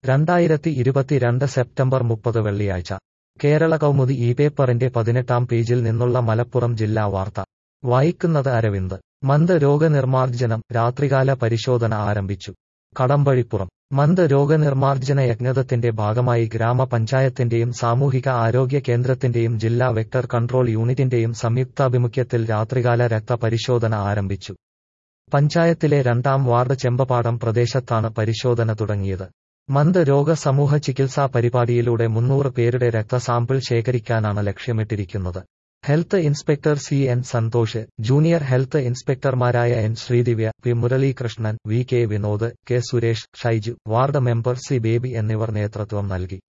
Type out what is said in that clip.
രണ്ടായിരത്തി ഇരുപത്തിരണ്ട് സെപ്റ്റംബർ മുപ്പത് വെള്ളിയാഴ്ച കേരള കൗമുദി ഈ പേപ്പറിന്റെ പതിനെട്ടാം പേജിൽ നിന്നുള്ള മലപ്പുറം ജില്ലാ വാർത്ത വായിക്കുന്നത് അരവിന്ദ് മന്ത് രോഗനിർമാർജ്ജനം രാത്രികാല പരിശോധന ആരംഭിച്ചു കടമ്പഴിപ്പുറം മന്ത് രോഗനിർമാർജ്ജന യജ്ഞത്തിന്റെ ഭാഗമായി ഗ്രാമപഞ്ചായത്തിന്റെയും സാമൂഹിക ആരോഗ്യ കേന്ദ്രത്തിന്റെയും ജില്ലാ വെക്ടർ കൺട്രോൾ യൂണിറ്റിന്റെയും സംയുക്താഭിമുഖ്യത്തിൽ രാത്രികാല രക്തപരിശോധന ആരംഭിച്ചു പഞ്ചായത്തിലെ രണ്ടാം വാർഡ് ചെമ്പപാടം പ്രദേശത്താണ് പരിശോധന തുടങ്ങിയത് മന്ത് രോഗ സമൂഹ ചികിത്സാ പരിപാടിയിലൂടെ മുന്നൂറ് പേരുടെ രക്തസാമ്പിൾ ശേഖരിക്കാനാണ് ലക്ഷ്യമിട്ടിരിക്കുന്നത് health inspector C N Santhosh junior health ഇൻസ്പെക്ടർമാരായ N Sreedivya P Muralikrishnan V K Vinod K Suresh Shaiju ward member C Baby എന്നിവർ നേതൃത്വം നൽകി